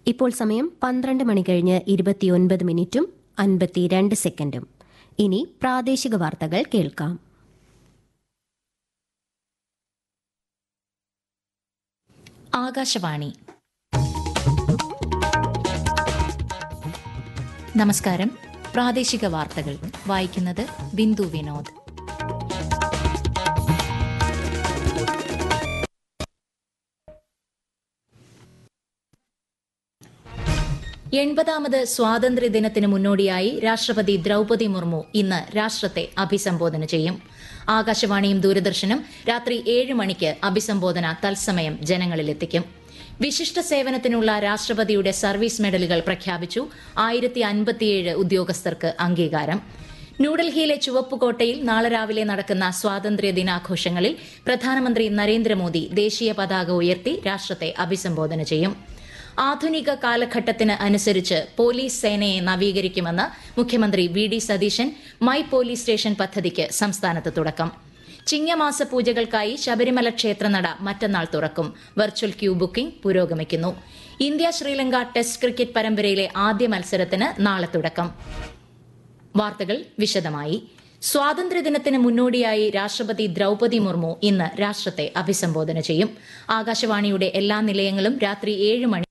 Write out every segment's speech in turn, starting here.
ഇപ്പോൾ സമയം പന്ത്രണ്ട് മണി കഴിഞ്ഞ് ഇരുപത്തിയൊൻപത് മിനിറ്റും അൻപത്തിരണ്ട് സെക്കൻഡും ഇനി പ്രാദേശിക വാർത്തകൾ കേൾക്കാം ആകാശവാണി നമസ്കാരം പ്രാദേശിക വാർത്തകൾ വായിക്കുന്നത് ബിന്ദു വിനോദ് എൺപതാമത് സ്വാതന്ത്ര്യദിനത്തിന് മുന്നോടിയായി രാഷ്ട്രപതി ദ്രൗപതി മുർമു ഇന്ന് രാഷ്ട്രത്തെ അഭിസംബോധന ചെയ്യും ആകാശവാണിയും ദൂരദർശനും രാത്രി ഏഴ് മണിക്ക് അഭിസംബോധന തത്സമയം ജനങ്ങളിലെത്തിക്കും വിശിഷ്ട സേവനത്തിനുള്ള രാഷ്ട്രപതിയുടെ സർവീസ് മെഡലുകൾ പ്രഖ്യാപിച്ചു ആയിരത്തി അൻപത്തിയേഴ് ഉദ്യോഗസ്ഥർക്ക് അംഗീകാരം ന്യൂഡൽഹിയിലെ ചുവപ്പുകോട്ടയിൽ നാളെ രാവിലെ നടക്കുന്ന സ്വാതന്ത്ര്യ ദിനാഘോഷങ്ങളിൽ പ്രധാനമന്ത്രി നരേന്ദ്രമോദി ദേശീയ പതാക ഉയർത്തി രാഷ്ട്രത്തെ അഭിസംബോധന ചെയ്യും ആധുനിക കാലഘട്ടത്തിന് അനുസരിച്ച് പോലീസ് സേനയെ നവീകരിക്കുമെന്ന് മുഖ്യമന്ത്രി V D Satheesan my police station പദ്ധതിക്ക് സംസ്ഥാനത്ത് തുടക്കം ചിങ്ങമാസ പൂജകൾക്കായി ശബരിമല ക്ഷേത്രനട മറ്റന്നാൾ തുറക്കും വെർച്വൽ ക്യൂ ബുക്കിംഗ് പുരോഗമിക്കുന്നു ഇന്ത്യ ശ്രീലങ്ക ടെസ്റ്റ് ക്രിക്കറ്റ് പരമ്പരയിലെ ആദ്യ മത്സരത്തിന് നാളെ തുടക്കം വാർത്തകൾ വിശദമായി സ്വാതന്ത്ര്യദിനത്തിന് മുന്നോടിയായി രാഷ്ട്രപതി ദ്രൗപതി മുർമു ഇന്ന് രാഷ്ട്രത്തെ അഭിസംബോധന ചെയ്യും ആകാശവാണിയുടെ എല്ലാ നിലയങ്ങളും രാത്രി ഏഴ് മണി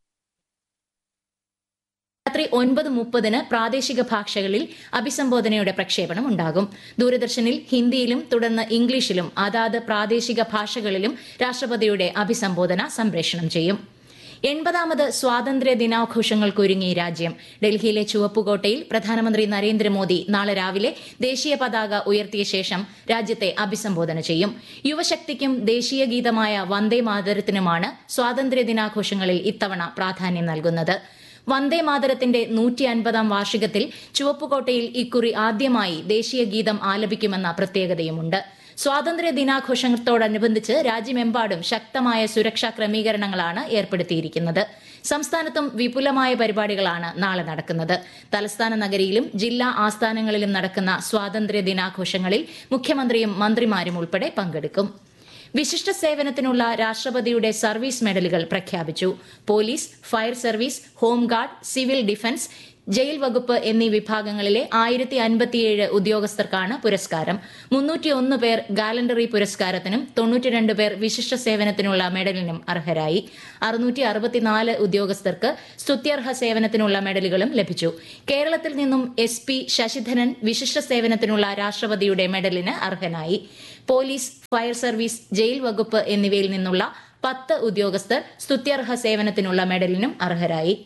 രാത്രി ഒൻപത് മുപ്പതിന് പ്രാദേശിക ഭാഷകളിൽ അഭിസംബോധനയുടെ പ്രക്ഷേപണം ഉണ്ടാകും ദൂരദർശനിൽ ഹിന്ദിയിലും തുടർന്ന് ഇംഗ്ലീഷിലും അതാത് പ്രാദേശിക ഭാഷകളിലും രാഷ്ട്രപതിയുടെ അഭിസംബോധന സംപ്രേഷണം ചെയ്യും എൺപതാമത് സ്വാതന്ത്ര്യ ദിനാഘോഷങ്ങൾക്കൊരുങ്ങി രാജ്യം ഡൽഹിയിലെ ചുവപ്പുകോട്ടയിൽ പ്രധാനമന്ത്രി നരേന്ദ്രമോദി നാളെ രാവിലെ ദേശീയ പതാക ഉയർത്തിയ ശേഷം രാജ്യത്തെ അഭിസംബോധന ചെയ്യും യുവശക്തിക്കും ദേശീയ ഗീതമായ വന്ദേ മാതരത്തിനുമാണ് സ്വാതന്ത്ര്യ ദിനാഘോഷങ്ങളിൽ ഇത്തവണ പ്രാധാന്യം നൽകുന്നത് വന്ദേ മാതരത്തിന്റെ നൂറ്റി അൻപതാം വാർഷികത്തിൽ ചുവപ്പുകോട്ടയിൽ ഇക്കുറി ആദ്യമായി ദേശീയ ഗീതം ആലപിക്കുമെന്ന പ്രത്യേകതയുമുണ്ട് സ്വാതന്ത്ര്യ ദിനാഘോഷത്തോടനുബന്ധിച്ച് രാജ്യമെമ്പാടും ശക്തമായ സുരക്ഷാ ക്രമീകരണങ്ങളാണ് ഏർപ്പെടുത്തിയിരിക്കുന്നത് സംസ്ഥാനത്തും വിപുലമായ പരിപാടികളാണ് നാളെ നടക്കുന്നത് തലസ്ഥാന നഗരിയിലും ജില്ലാ ആസ്ഥാനങ്ങളിലും നടക്കുന്ന സ്വാതന്ത്ര്യ ദിനാഘോഷങ്ങളിൽ മുഖ്യമന്ത്രിയും മന്ത്രിമാരും ഉൾപ്പെടെ പങ്കെടുക്കും വിശിഷ്ട സേവനത്തിനുള്ള രാഷ്ട്രപതിയുടെ സർവീസ് മെഡലുകൾ പ്രഖ്യാപിച്ചു police fire service home guard civil defence jail വകുപ്പ് എന്നീ വിഭാഗങ്ങളിലെ ആയിരത്തി അൻപത്തിയേഴ് ഉദ്യോഗസ്ഥർക്കാണ് പുരസ്കാരം മുന്നൂറ്റിയൊന്ന് പേർ ഗാലണ്ടറി പുരസ്കാരത്തിനും തൊണ്ണൂറ്റിരണ്ട് പേർ വിശിഷ്ട സേവനത്തിനുള്ള മെഡലിനും അർഹരായി അറുന്നൂറ്റി അറുപത്തിനാല് ഉദ്യോഗസ്ഥർക്ക് സ്തുത്യർഹ സേവനത്തിനുള്ള മെഡലുകളും ലഭിച്ചു കേരളത്തിൽ നിന്നും എസ് പി ശശിധരൻ വിശിഷ്ട സേവനത്തിനുള്ള രാഷ്ട്രപതിയുടെ മെഡലിന് അർഹനായി പോലീസ് ഫയർ സർവീസ് ജയിൽ വകുപ്പ് എന്നിവയിൽ നിന്നുള്ള പത്ത് ഉദ്യോഗസ്ഥർ സ്തുത്യർഹ സേവനത്തിനുള്ള മെഡലിനും അർഹരായി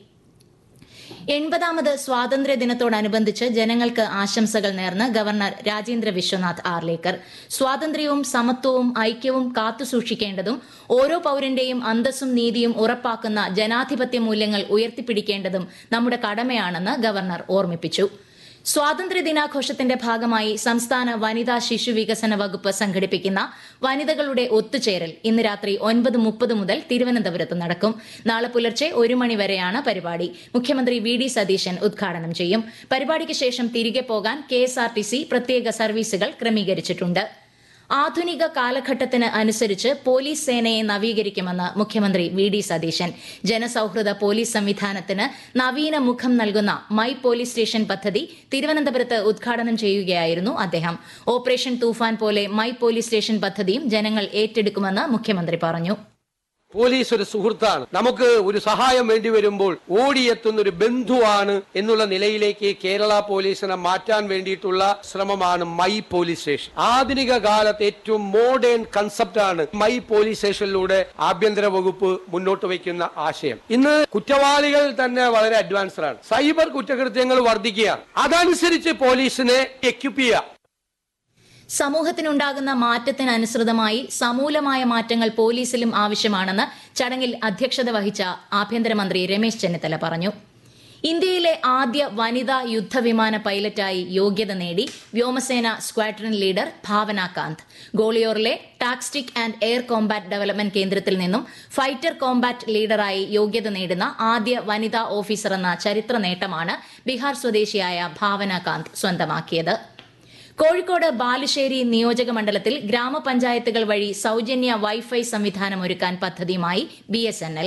എൺപതാമത് സ്വാതന്ത്ര്യ ദിനത്തോടനുബന്ധിച്ച് ജനങ്ങൾക്ക് ആശംസകൾ നേർന്ന് ഗവർണർ രാജേന്ദ്ര വിശ്വനാഥ് ആർലേക്കർ സ്വാതന്ത്ര്യവും സമത്വവും ഐക്യവും കാത്തുസൂക്ഷിക്കേണ്ടതും ഓരോ പൌരന്റെയും അന്തസ്സും നീതിയും ഉറപ്പാക്കുന്ന ജനാധിപത്യ മൂല്യങ്ങൾ ഉയർത്തിപ്പിടിക്കേണ്ടതും നമ്മുടെ കടമയാണെന്ന് ഗവർണർ ഓർമ്മിപ്പിച്ചു സ്വാതന്ത്ര്യ ദിനാഘോഷത്തിന്റെ ഭാഗമായി സംസ്ഥാന വനിതാ ശിശു വികസന വകുപ്പ് സംഘടിപ്പിക്കുന്ന വനിതകളുടെ ഒത്തുചേരൽ ഇന്ന് രാത്രി ഒൻപത് മുപ്പത് മുതൽ തിരുവനന്തപുരത്ത് നടക്കും നാളെ പുലർച്ചെ ഒരു മണി വരെയാണ് പരിപാടി മുഖ്യമന്ത്രി വി ഡി സതീശൻ ഉദ്ഘാടനം ചെയ്യും പരിപാടിക്ക് ശേഷം തിരികെ പോകാൻ K S R T C പ്രത്യേക സർവീസുകൾ ക്രമീകരിച്ചിട്ടുണ്ട് ആധുനിക കാലഘട്ടത്തിന് അനുസരിച്ച് പോലീസ് സേനയെ നവീകരിക്കുമെന്ന് മുഖ്യമന്ത്രി വി ഡി സതീശൻ ജനസൌഹൃദ പോലീസ് സംവിധാനത്തിന് നവീന മുഖം നൽകുന്ന മൈ പോലീസ് സ്റ്റേഷൻ പദ്ധതി തിരുവനന്തപുരത്ത് ഉദ്ഘാടനം ചെയ്യുകയായിരുന്നു അദ്ദേഹം ഓപ്പറേഷൻ തൂഫാൻ പോലെ മൈ പോലീസ് സ്റ്റേഷൻ പദ്ധതിയും ജനങ്ങൾ ഏറ്റെടുക്കുമെന്ന് മുഖ്യമന്ത്രി പറഞ്ഞു പോലീസ് ഒരു സുഹൃത്താണ് നമുക്ക് ഒരു സഹായം വേണ്ടി വരുമ്പോൾ ഓടിയെത്തുന്ന ഒരു ബന്ധുവാണ് എന്നുള്ള നിലയിലേക്ക് കേരള പോലീസിനെ മാറ്റാൻ വേണ്ടിയിട്ടുള്ള ശ്രമമാണ് മൈ പോലീസ് സ്റ്റേഷൻ ആധുനിക കാലത്ത് ഏറ്റവും മോഡേൺ കൺസെപ്റ്റാണ് മൈ പോലീസ് സ്റ്റേഷനിലൂടെ ആഭ്യന്തര വകുപ്പ് മുന്നോട്ട് വയ്ക്കുന്ന ആശയം ഇന്ന് കുറ്റവാളികൾ തന്നെ വളരെ അഡ്വാൻസ്ഡ് ആണ് സൈബർ കുറ്റകൃത്യങ്ങൾ വർദ്ധിക്കുകയാണ് അതനുസരിച്ച് പോലീസിനെ എക്യുപ്പ് ചെയ്യുക സമൂഹത്തിനുണ്ടാകുന്ന മാറ്റത്തിനനുസൃതമായി സമൂലമായ മാറ്റങ്ങൾ പോലീസിലും ആവശ്യമാണെന്ന് ചടങ്ങിൽ അധ്യക്ഷത വഹിച്ച ആഭ്യന്തരമന്ത്രി രമേശ് ചെന്നിത്തല പറഞ്ഞു ഇന്ത്യയിലെ ആദ്യ വനിതാ യുദ്ധവിമാന പൈലറ്റായി യോഗ്യത നേടി വ്യോമസേന സ്ക്വാഡ്രൺ ലീഡർ ഭാവന കാന്ത് ഗോളിയോറിലെ tactic and air combat development കേന്ദ്രത്തിൽ നിന്നും ഫൈറ്റർ കോംബാറ്റ് ലീഡറായി യോഗ്യത നേടുന്ന ആദ്യ വനിതാ ഓഫീസർ എന്ന ചരിത്ര നേട്ടമാണ് ബീഹാർ സ്വദേശിയായ ഭാവന കാന്ത് സ്വന്തമാക്കിയത് കോഴിക്കോട് ബാലുശ്ശേരി നിയോജക മണ്ഡലത്തിൽ ഗ്രാമപഞ്ചായത്തുകൾ വഴി സൌജന്യ വൈഫൈ സംവിധാനം ഒരുക്കാൻ പദ്ധതിയുമായി B S N L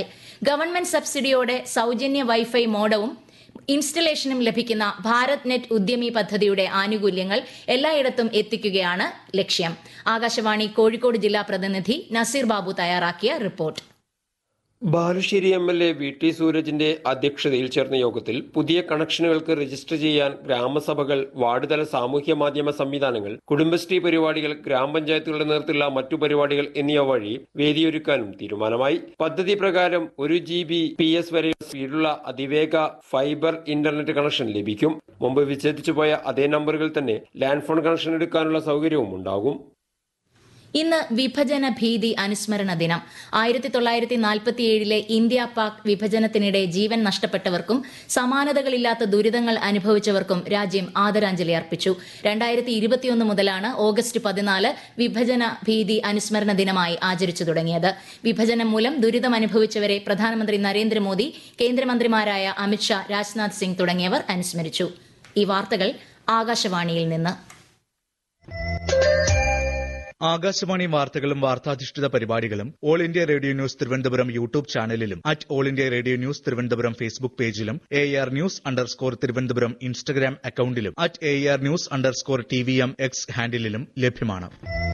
government സബ്സിഡിയോടെ സൌജന്യ വൈഫൈ മോഡവും ഇൻസ്റ്റലേഷനും ലഭിക്കുന്ന ഭാരത് നെറ്റ് ഉദ്യമി പദ്ധതിയുടെ ആനുകൂല്യങ്ങൾ എല്ലായിടത്തും എത്തിക്കുകയാണ് ലക്ഷ്യം ആകാശവാണി കോഴിക്കോട് ജില്ലാ പ്രതിനിധി നസീർ ബാബു തയ്യാറാക്കിയ report Balussery M L A V T സൂരജിന്റെ അധ്യക്ഷതയിൽ ചേർന്ന യോഗത്തിൽ പുതിയ കണക്ഷനുകൾക്ക് രജിസ്റ്റർ ചെയ്യാൻ ഗ്രാമസഭകൾ വാർഡ് തല സാമൂഹ്യ മാധ്യമ സംവിധാനങ്ങൾ കുടുംബശ്രീ പരിപാടികൾ ഗ്രാമപഞ്ചായത്തുകളുടെ നേതൃത്വത്തിലുള്ള മറ്റു പരിപാടികൾ എന്നിവ വഴി വേദിയൊരുക്കാനും തീരുമാനമായി പദ്ധതി പ്രകാരം ഒരു ജി ബി പി എസ് വരെ സ്പീഡുള്ള അതിവേഗ ഫൈബർ ഇന്റർനെറ്റ് കണക്ഷൻ ലഭിക്കും മുമ്പ് വിച്ഛേദിച്ചു പോയ അതേ നമ്പറുകൾ തന്നെ ലാൻഡ് ഫോൺ കണക്ഷൻ എടുക്കാനുള്ള സൗകര്യവും ഉണ്ടാകും ഇന്ന് വിഭജന ഭീതി അനുസ്മരണ ദിനം ആയിരത്തി തൊള്ളായിരത്തി നാൽപ്പത്തിയേഴിലെ ഇന്ത്യ പാക് വിഭജനത്തിനിടെ ജീവൻ നഷ്ടപ്പെട്ടവർക്കും സമാനതകളില്ലാത്ത ദുരിതങ്ങൾ അനുഭവിച്ചവർക്കും രാജ്യം ആദരാഞ്ജലി അർപ്പിച്ചു രണ്ടായിരത്തി ഇരുപത്തിയൊന്ന് മുതലാണ് ഓഗസ്റ്റ് പതിനാല് വിഭജന ഭീതി അനുസ്മരണ ദിനമായി ആചരിച്ചു തുടങ്ങിയത് വിഭജനം മൂലം ദുരിതം അനുഭവിച്ചവരെ പ്രധാനമന്ത്രി നരേന്ദ്രമോദി കേന്ദ്രമന്ത്രിമാരായ അമിത്ഷാ രാജ്നാഥ് സിംഗ് തുടങ്ങിയവർ അനുസ്മരിച്ചു ഈ വാർത്തകൾ ആകാശവാണിയിൽ നിന്ന് ആകാശവാണി വാർത്തകളും വാർത്താധിഷ്ഠിത പരിപാടികളും all India radio news Thiruvananthapuram YouTube ചാനലിലും at all India radio news Thiruvananthapuram Facebook പേജിലും A R news underscore Thiruvananthapuram Instagram അക്കൌണ്ടിലും at A R news underscore T V M X ഹാൻഡിലും ലഭ്യമാണ്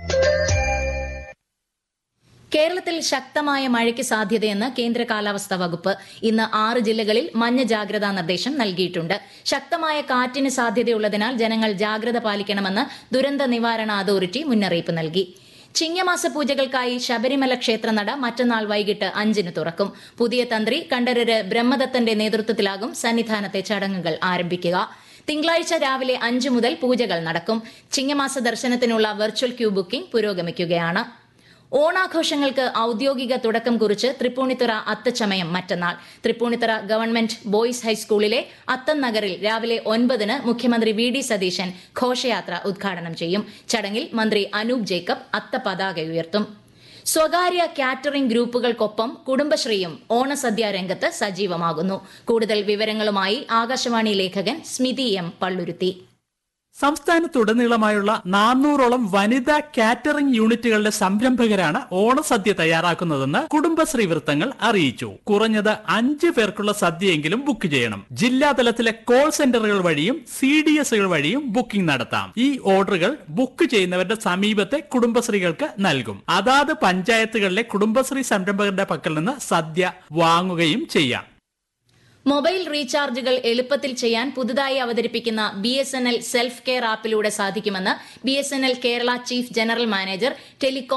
കേരളത്തിൽ ശക്തമായ മഴയ്ക്ക് സാധ്യതയെന്ന് കേന്ദ്ര കാലാവസ്ഥാ വകുപ്പ് ഇന്ന് ആറ് ജില്ലകളിൽ മഞ്ഞ ജാഗ്രതാ നിർദ്ദേശം നൽകിയിട്ടുണ്ട് ശക്തമായ കാറ്റിന് സാധ്യതയുള്ളതിനാൽ ജനങ്ങൾ ജാഗ്രത പാലിക്കണമെന്ന് ദുരന്ത നിവാരണ അതോറിറ്റി മുന്നറിയിപ്പ് നൽകി ചിങ്ങമാസ പൂജകൾക്കായി ശബരിമല ക്ഷേത്രനട മറ്റന്നാൾ വൈകിട്ട് അഞ്ചിന് തുറക്കും പുതിയ തന്ത്രി കണ്ഠരര് ബ്രഹ്മദത്തന്റെ നേതൃത്വത്തിലാകും സന്നിധാനത്തെ ചടങ്ങുകൾ ആരംഭിക്കുക തിങ്കളാഴ്ച രാവിലെ അഞ്ചു മുതൽ പൂജകൾ നടക്കും ചിങ്ങമാസ ദർശനത്തിനുള്ള വെർച്വൽ ക്യൂ ബുക്കിംഗ് പുരോഗമിക്കുകയാണ് ഓണാഘോഷങ്ങൾക്ക് ഔദ്യോഗിക തുടക്കം കുറിച്ച് തൃപ്പൂണിത്തുറ അത്തച്ചമയം മറ്റന്നാൾ തൃപ്പൂണിത്തുറ ഗവൺമെന്റ് ബോയ്സ് ഹൈസ്കൂളിലെ അത്തം നഗറിൽ രാവിലെ ഒൻപതിന് മുഖ്യമന്ത്രി വി ഡി സതീശൻ ഘോഷയാത്ര ഉദ്ഘാടനം ചെയ്യും ചടങ്ങിൽ മന്ത്രി അനൂപ് ജേക്കബ് അത്ത പതാക ഉയർത്തും സ്വകാര്യ കാറ്ററിംഗ് ഗ്രൂപ്പുകൾക്കൊപ്പം കുടുംബശ്രീയും ഓണസദ്യ രംഗത്ത് സജീവമാകുന്നു കൂടുതൽ വിവരങ്ങളുമായി ആകാശവാണി ലേഖകൻ സ്മിതി എം പള്ളുരുത്തി സംസ്ഥാനത്തുടനീളമായുള്ള നാനൂറോളം വനിതാ കാറ്ററിംഗ് യൂണിറ്റുകളുടെ സംരംഭകരാണ് ഓണസദ്യ തയ്യാറാക്കുന്നതെന്ന് കുടുംബശ്രീ വൃത്തങ്ങൾ അറിയിച്ചു കുറഞ്ഞത് അഞ്ച് പേർക്കുള്ള സദ്യയെങ്കിലും ബുക്ക് ചെയ്യണം ജില്ലാതലത്തിലെ കോൾ സെന്ററുകൾ വഴിയും സി ഡി എസുകൾ വഴിയും ബുക്കിംഗ് നടത്താം ഈ ഓർഡറുകൾ ബുക്ക് ചെയ്യുന്നവരുടെ സമീപത്തെ കുടുംബശ്രീകൾക്ക് നൽകും അതാത് പഞ്ചായത്തുകളിലെ കുടുംബശ്രീ സംരംഭകരുടെ പക്കൽ നിന്ന് സദ്യ വാങ്ങുകയും ചെയ്യാം മൊബൈൽ റീചാർജുകൾ എളുപ്പത്തിൽ ചെയ്യാൻ പുതുതായി അവതരിപ്പിക്കുന്ന B S N L self care ആപ്പിലൂടെ സാധിക്കുമെന്ന് B S N L Kerala chief general manager telecom